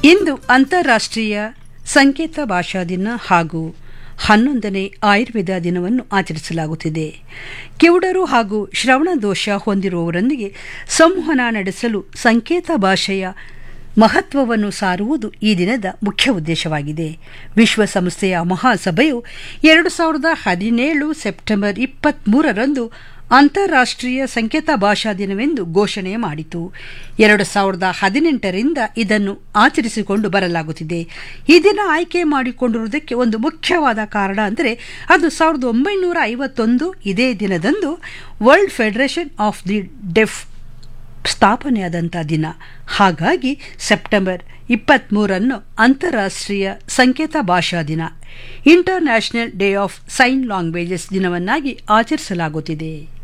ಇಂದು ಅಂತಾರಾಷ್ಟ್ರೀಯ ಸಂಕೇತ ಭಾಷಾ ದಿನ ಹಾಗೂ ಹನ್ನೊಂದನೇ ಆಯುರ್ವೇದ ದಿನವನ್ನು ಆಚರಿಸಲಾಗುತ್ತಿದೆ ಕಿವುಡರು ಹಾಗೂ ಶ್ರವಣ ದೋಷ ಹೊಂದಿರುವವರೊಂದಿಗೆ ಸಂವಹನ ನಡೆಸಲು ಸಂಕೇತ ಭಾಷೆಯ ಮಹತ್ವವನ್ನು ಸಾರುವುದು ಈ ದಿನದ ಮುಖ್ಯ ಉದ್ದೇಶವಾಗಿದೆ ವಿಶ್ವಸಂಸ್ಥೆಯ ಮಹಾಸಭೆಯು ಎರಡು ಸಾವಿರದ ಹದಿನೇಳು ಸೆಪ್ಟೆಂಬರ್ ಇಪ್ಪತ್ತ್ಮೂರರಂದು ಅಂತಾರಾಷ್ಟ್ರೀಯ ಸಂಕೇತ ಭಾಷಾ ದಿನವೆಂದು ಘೋಷಣೆ ಮಾಡಿತು ಎರಡು ಸಾವಿರದ ಹದಿನೆಂಟರಿಂದ ಇದನ್ನು ಆಚರಿಸಿಕೊಂಡು ಬರಲಾಗುತ್ತಿದೆ ಈ ದಿನ ಆಯ್ಕೆ ಮಾಡಿಕೊಂಡಿರುವುದಕ್ಕೆ ಒಂದು ಮುಖ್ಯವಾದ ಕಾರಣ ಅಂದರೆ ಅದು ಸಾವಿರದ ಒಂಬೈನೂರ ಐವತ್ತೊಂದು ಇದೇ ದಿನದಂದು world federation of the deaf ಸ್ಥಾಪನೆಯಾದಂಥ ದಿನ ಹಾಗಾಗಿ ಸೆಪ್ಟೆಂಬರ್ ಇಪ್ಪತ್ತ್ಮೂರನ್ನು ಅಂತಾರಾಷ್ಟ್ರೀಯ ಸಂಕೇತ ಭಾಷಾ ದಿನ international day of sign languages ದಿನವನ್ನಾಗಿ ಆಚರಿಸಲಾಗುತ್ತಿದೆ